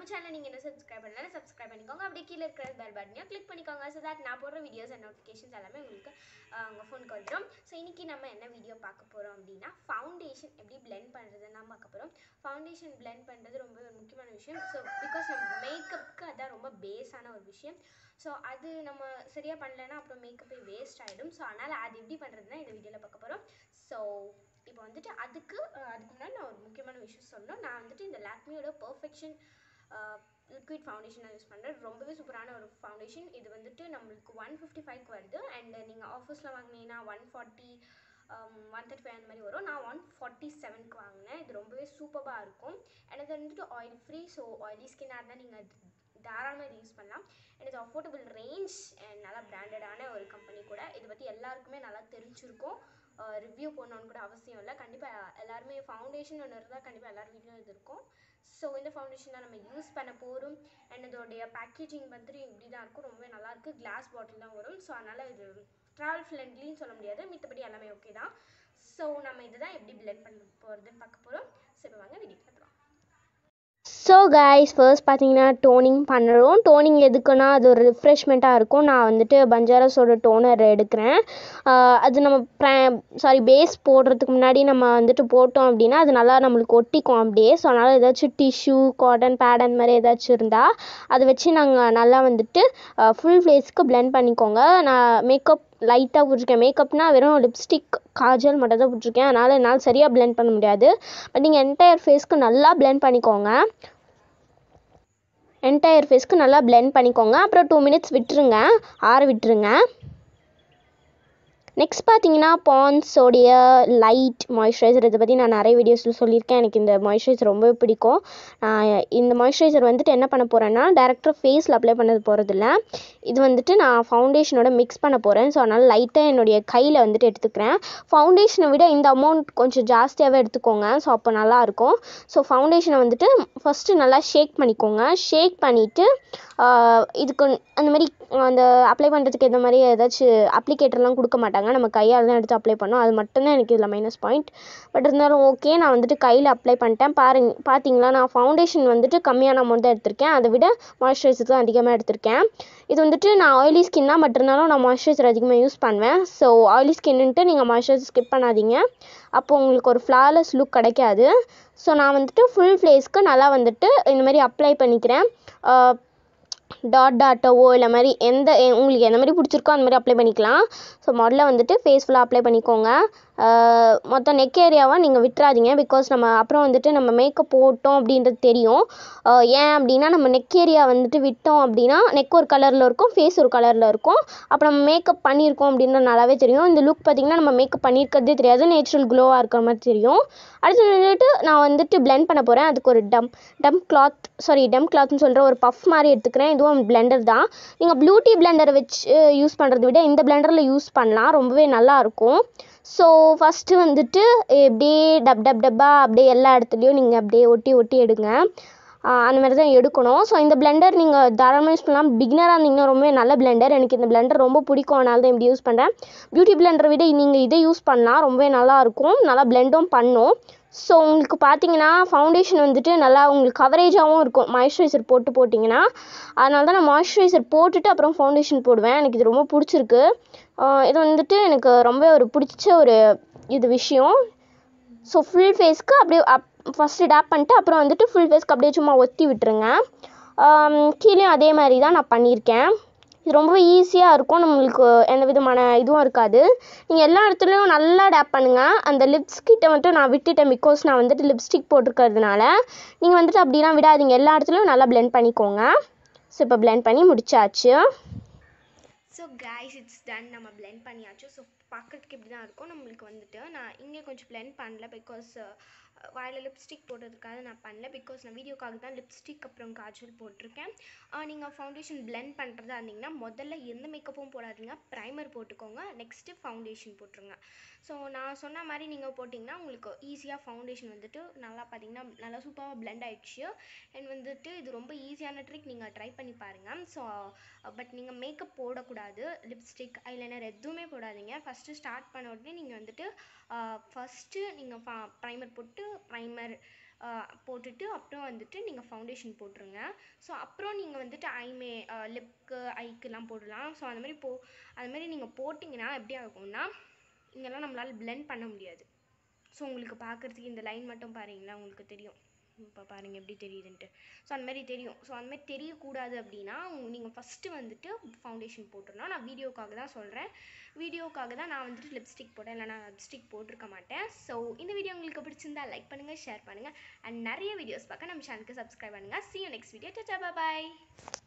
Channel நீங்கள் என்ன subscribe பண்ணலாம் சப்ஸ்கிரைப் பண்ணிக்கோங்க அப்படியே கீழே இருக்கிற பெல் பட்டனையும் கிளிக் பண்ணிக்கோங்க ஸோ தட் நான் போடுற வீடியோஸ் அண்ட் நோட்டிஃபிகேஷன்ஸ் எல்லாமே உங்களுக்கு ஆஹ், உங்கள் ஃபோனுக்கு வந்துடும் ஸோ இன்றைக்கி நம்ம என்ன வீடியோ பார்க்க போகிறோம் அப்படின்னா ஃபவுண்டேஷன் எப்படி blend பண்ணுறதுன்னு தான் பார்க்க போகிறோம் ஃபவுண்டேஷன் blend பண்ணுறது ரொம்ப ஒரு முக்கியமான விஷயம் ஸோ பிகாஸ் நம்ம மேக்கப்புக்கு அதான் ரொம்ப பேஸான ஒரு விஷயம் ஸோ அது நம்ம சரியாக பண்ணலைன்னா அப்புறம் மேக்கப்பே வேஸ்ட் ஆகிடும் ஸோ அதனால் அது எப்படி பண்ணுறதுனா இந்த வீடியோவில் பார்க்க போகிறோம் ஸோ இப்போ வந்துட்டு அதுக்கு அஹ், அதுக்கு முன்னாடி நான் ஒரு முக்கியமான விஷயம் சொல்லணும் நான் வந்துட்டு இந்த லாக்மியோட பர்ஃபெக்ஷன் லிக்விட் ஃபவுண்டேஷன் நான் யூஸ் பண்ணுறேன் ரொம்பவே சூப்பரான ஒரு ஃபவுண்டேஷன் இது வந்துட்டு நம்மளுக்கு ஒன் ஃபிஃப்டி ஃபைவ்க்கு வருது அண்ட் நீங்கள் ஆஃபர்ஸில் வாங்கினீங்கன்னா one forty one thirty five அந்த மாதிரி வரும் நான் ஒன் ஃபார்ட்டி செவனுக்கு வாங்கினேன் இது ரொம்பவே சூப்பராக இருக்கும் and இது வந்துட்டு ஆயில் ஃப்ரீ ஸோ ஆயிலி ஸ்கின்னாக இருந்தால் நீங்கள் தாராளமாக இது யூஸ் பண்ணலாம் அண்ட் இது அஃபோர்டபுள் ரேஞ்ச் அண்ட் நல்லா பிராண்டடான ஒரு கம்பெனி கூட இதை பற்றி எல்லாருக்குமே நல்லா தெரிஞ்சிருக்கும் ரிவ்யூ போடணுன்னு கூட அவசியம் இல்லை கண்டிப்பாக எல்லாருமே ஃபவுண்டேஷன் ஒன்று இருந்தால் கண்டிப்பாக எல்லார் வீட்லையும் இது இருக்கும் ஸோ இந்த ஃபவுண்டேஷன் தான் நம்ம யூஸ் பண்ண போகிறோம் அண்ட் இதோடைய பேக்கேஜிங் வந்துட்டு இப்படி தான் இருக்கும் ரொம்பவே நல்லாயிருக்கு கிளாஸ் பாட்டில் தான் வரும் ஸோ அதனால் இது ட்ராவல் ஃப்ரெண்ட்லின்னு சொல்ல முடியாது மித்தபடி எல்லாமே ஓகே தான் ஸோ நம்ம இதை தான் எப்படி blend பண்ண போகிறதுன்னு பார்க்க போகிறோம் ஸோ இப்போ வாங்க வீடியோ பார்க்கலாம் ஸோ கைஸ் ஃபர்ஸ்ட் பார்த்தீங்கன்னா டோனிங் பண்ணுறோம் டோனிங் எதுக்குன்னா அது ஒரு ரிஃப்ரெஷ்மெண்ட்டாக இருக்கும் நான் வந்துட்டு பஞ்சாரஸோட டோனர் எடுக்கிறேன் ஆஹ் அது நம்ம ப்ரை சாரி பேஸ் போடுறதுக்கு முன்னாடி நம்ம வந்துட்டு போட்டோம் அப்படின்னா அது நல்லா நம்மளுக்கு ஒட்டிக்கும் அப்படியே ஸோ அதனால் ஏதாச்சும் டிஷ்யூ காட்டன் பேட் அந்த மாதிரி ஏதாச்சும் இருந்தால் அதை வச்சு நாங்கள் நல்லா வந்துட்டு ஃபுல் ஃபேஸ்க்கு blend பண்ணிக்கோங்க நான் மேக்கப் லைட்டாக போட்டிருக்கேன் மேக்கப்னால் வெறும் லிப்ஸ்டிக் காஜல் மட்டும் தான் போட்டிருக்கேன் அதனால் என்னால் சரியாக blend பண்ண முடியாது பட் நீங்கள் என்டையர் ஃபேஸ்க்கு நல்லா blend பண்ணிக்கோங்க என்டையர் ஃபேஸ்க்கு நல்லா blend பண்ணிக்கோங்க அப்புறம் டூ மினிட்ஸ் விட்டுருங்க ஆற விட்டுருங்க நெக்ஸ்ட் பார்த்தீங்கன்னா பான்ஸோடைய லைட் மாய்ஸ்சரைசர் இதை பற்றி நான் நிறைய வீடியோஸில் சொல்லியிருக்கேன் எனக்கு இந்த மாய்ஸ்சரைசர் ரொம்பவே பிடிக்கும் நான் இந்த மாய்ஸ்சரைசர் வந்துட்டு என்ன பண்ண போகிறேன்னா டேரெக்டாக ஃபேஸில் அப்ளை பண்ணது போகிறதில்ல இது வந்துட்டு நான் ஃபவுண்டேஷனோட மிக்ஸ் பண்ண போகிறேன் ஸோ அதனால் லைட்டாக என்னுடைய கையில் வந்துட்டு எடுத்துக்கிறேன் ஃபவுண்டேஷனை விட இந்த அமௌண்ட் கொஞ்சம் ஜாஸ்தியாகவே எடுத்துக்கோங்க ஸோ அப்போ நல்லாயிருக்கும் ஸோ ஃபவுண்டேஷனை வந்துட்டு ஃபஸ்ட்டு நல்லா ஷேக் பண்ணிக்கோங்க ஷேக் பண்ணிவிட்டு இதுக்கு அந்த மாதிரி அந்த அப்ளை பண்ணுறதுக்கு இந்த மாதிரி ஏதாச்சும் அப்ளிகேட்டர்லாம் கொடுக்க மாட்டாங்க நம்ம கையால் தான் எடுத்து அப்ளை பண்ணோம் அது மட்டும்தான் எனக்கு இதில் மைனஸ் பாயிண்ட் பட் இருந்தாலும் ஓகே நான் வந்துட்டு கையில் அப்ளை பண்ணிட்டேன் பாருங்க பார்த்தீங்களா நான் ஃபவுண்டேஷன் வந்துட்டு கம்மியான அமௌண்ட் தான் எடுத்திருக்கேன் அதை விட மாய்ஸ்சரைசர் தான் அதிகமாக எடுத்திருக்கேன் இது வந்துட்டு நான் ஆயிலி ஸ்கின்னாக பட் இருந்தாலும் நான் மாய்ஸ்சரைசர் அதிகமாக யூஸ் பண்ணுவேன் ஸோ ஆயிலி ஸ்கின்னுன்ட்டு நீங்கள் மாய்ஸ்சரைசர் ஸ்கிப் பண்ணாதீங்க அப்போ உங்களுக்கு ஒரு ஃப்ளாலெஸ் லுக் கிடைக்காது ஸோ நான் வந்துட்டு ஃபுல் ஃபேஸ்க்கு நல்லா வந்துட்டு இந்த மாதிரி அப்ளை பண்ணிக்கிறேன் ஆஹ் டாட் டாட்டோவோ இல்லை மாதிரி எந்த எ- உங்களுக்கு எந்த மாதிரி பிடிச்சிருக்கோ அந்த மாதிரி அப்ளை பண்ணிக்கலாம் ஸோ முதல்ல வந்துட்டு ஃபேஸ் ஃபுல்லாக அப்ளை பண்ணிக்கோங்க ஆஹ் மொத்தம் நெக் ஏரியாவை நீங்கள் விட்டுறாதீங்க பிகாஸ் நம்ம அப்புறம் வந்துட்டு நம்ம மேக்கப் போட்டோம் அப்படின்றது தெரியும் ஆஹ் ஏன் அப்படின்னா நம்ம நெக் ஏரியா வந்துட்டு விட்டோம் அப்படின்னா நெக் ஒரு கலரில் இருக்கும் ஃபேஸ் ஒரு கலரில் இருக்கும் அப்போ நம்ம மேக்கப் பண்ணியிருக்கோம் அப்படின்றது நல்லாவே தெரியும் இந்த லுக் பார்த்திங்கன்னா நம்ம மேக்கப் பண்ணியிருக்கிறதே தெரியாது நேச்சுரல் க்ளோவாக இருக்கிற மாதிரி தெரியும் அடுத்து வந்துட்டு நான் வந்துட்டு blend பண்ண போகிறேன் அதுக்கு ஒரு டம் டம் கிளாத் சாரி டம் கிளாத்னு சொல்கிற ஒரு பஃப் மாதிரி எடுத்துக்கிறேன் இதுவும் பிளெண்டர் தான் நீங்கள் ப்ளூட்டி பிளெண்டரை வச்சு யூஸ் பண்ணுறத விட இந்த பிளெண்டரில் யூஸ் பண்ணலாம் ரொம்பவே நல்லா இருக்கும் ஸோ ஃபஸ்ட்டு வந்துட்டு இப்படியே டப் டப் டப்பா அப்படியே எல்லா இடத்துலையும் நீங்கள் அப்படியே ஒட்டி ஒட்டி எடுங்க ஆஹ் அந்த மாதிரி தான் எடுக்கணும் ஸோ இந்த பிளெண்டர் நீங்கள் தாராளமாக யூஸ் பண்ணலாம் பிகினராக இருந்தீங்கன்னா ரொம்பவே நல்ல பிளெண்டர் எனக்கு இந்த பிளெண்டர் ரொம்ப பிடிக்கும் அதனால தான் இப்படி யூஸ் பண்ணுறேன் பியூட்டி பிளெண்டரை விட நீங்கள் இதை யூஸ் பண்ணலாம் ரொம்பவே நல்லா இருக்கும் நல்லா பிளெண்டும் பண்ணும் ஸோ உங்களுக்கு பார்த்தீங்கன்னா ஃபவுண்டேஷன் வந்துட்டு நல்லா உங்களுக்கு கவரேஜாகவும் இருக்கும் மாய்ஸ்சரைசர் போட்டு போட்டிங்கன்னா அதனால தான் நான் மாய்ஸ்சரைசர் போட்டுட்டு அப்புறம் ஃபவுண்டேஷன் போடுவேன் எனக்கு இது ரொம்ப பிடிச்சிருக்கு ஆஹ் இது வந்துட்டு எனக்கு ரொம்ப ஒரு பிடிச்ச ஒரு இது விஷயம் ஸோ ஃபுல் ஃபேஸ்க்கு அப்படியே அப் ஃபஸ்ட்டு டேப் பண்ணிட்டு அப்புறம் வந்துட்டு ஃபுல் ஃபேஸ்க்கு அப்படியே சும்மா ஒத்தி விட்டுருங்க கீழேயும் அதே மாதிரி தான் நான் பண்ணியிருக்கேன் இது ரொம்ப ஈஸியாக இருக்கும் நம்மளுக்கு எந்த விதமான இதுவும் இருக்காது நீங்கள் எல்லா இடத்துலையும் நல்லா டேப் பண்ணுங்கள் அந்த லிப்ஸ் கிட்ட மட்டும் நான் விட்டுட்டேன் பிகாஸ் நான் வந்துட்டு லிப்ஸ்டிக் போட்டிருக்கிறதுனால நீங்கள் வந்துட்டு அப்படிலாம் விடாதீங்க எல்லா இடத்துலையும் நல்லா blend பண்ணிக்கோங்க ஸோ இப்போ blend பண்ணி முடிச்சாச்சு ஸோ கைஸ் இட்ஸ் டன் நம்ம blend பண்ணியாச்சு ஸோ பார்க்கறதுக்கு இப்படி தான் இருக்கும் நம்மளுக்கு வந்துட்டு நான் இங்கே கொஞ்சம் blend பண்ணல பிகாஸ் வாயில் லிப்ஸ்டிக் போடுறதுக்காக நான் பண்ணல பிகாஸ் நான் வீடியோக்காக தான் லிப்ஸ்டிக் அப்புறம் காஜல் போட்டிருக்கேன் நீங்கள் ஃபவுண்டேஷன் blend பண்ணுறதா இருந்தீங்கன்னா முதல்ல எந்த மேக்கப்பும் போடாதீங்க ப்ரைமர் போட்டுக்கோங்க நெக்ஸ்ட்டு ஃபவுண்டேஷன் போட்டுருங்க ஸோ நான் சொன்ன மாதிரி நீங்கள் போட்டிங்கன்னா உங்களுக்கு ஈஸியாக ஃபவுண்டேஷன் வந்துட்டு நல்லா பார்த்தீங்கன்னா நல்லா சூப்பராக blend ஆயிடுச்சு அண்ட் வந்துட்டு இது ரொம்ப ஈஸியான ட்ரிக் நீங்கள் ட்ரை பண்ணி பாருங்கள் ஸோ பட் நீங்கள் மேக்கப் போடக்கூடாது லிப்ஸ்டிக் ஐலைனர் எதுவுமே போடாதீங்க ஃபஸ்ட்டு ஸ்டார்ட் பண்ண உடனே நீங்கள் வந்துட்டு ஃபஸ்ட்டு நீங்கள் ப்ரைமர் போட்டு ப்ரைமர் போட்டுட்டு அப்புறம் வந்துட்டு நீங்கள் ஃபவுண்டேஷன் போட்டுருங்க ஸோ அப்புறம் நீங்கள் வந்துட்டு ஐமே லிப்க்கு ஐக்கெல்லாம் போடலாம் ஸோ அந்த மாதிரி போ அது மாதிரி நீங்கள் போட்டிங்கன்னா எப்படி ஆகும்னா இங்கெல்லாம் நம்மளால் blend பண்ண முடியாது ஸோ உங்களுக்கு பார்க்குறதுக்கு இந்த லைன் மட்டும் பாருங்களா உங்களுக்கு தெரியும் இப்போ பாருங்கள் எப்படி தெரியுதுன்ட்டு ஸோ அந்த மாதிரி தெரியும் ஸோ அந்த மாதிரி தெரியக்கூடாது அப்படின்னா நீங்கள் ஃபஸ்ட்டு வந்துட்டு ஃபவுண்டேஷன் போட்டுருணும் நான் வீடியோக்காக தான் சொல்கிறேன் வீடியோக்காக தான் நான் வந்துட்டு லிப்ஸ்டிக் போட்டேன் இல்லை நான் லிப்ஸ்டிக் போட்டிருக்க மாட்டேன் ஸோ இந்த வீடியோ உங்களுக்கு பிடிச்சிருந்தா லைக் பண்ணுங்கள் ஷேர் பண்ணுங்கள் அண்ட் நிறைய வீடியோஸ் பார்க்க நம்ம சேனலுக்கு சப்ஸ்கிரைப் பண்ணுங்கள் see you next video. Ta-ta, bye bye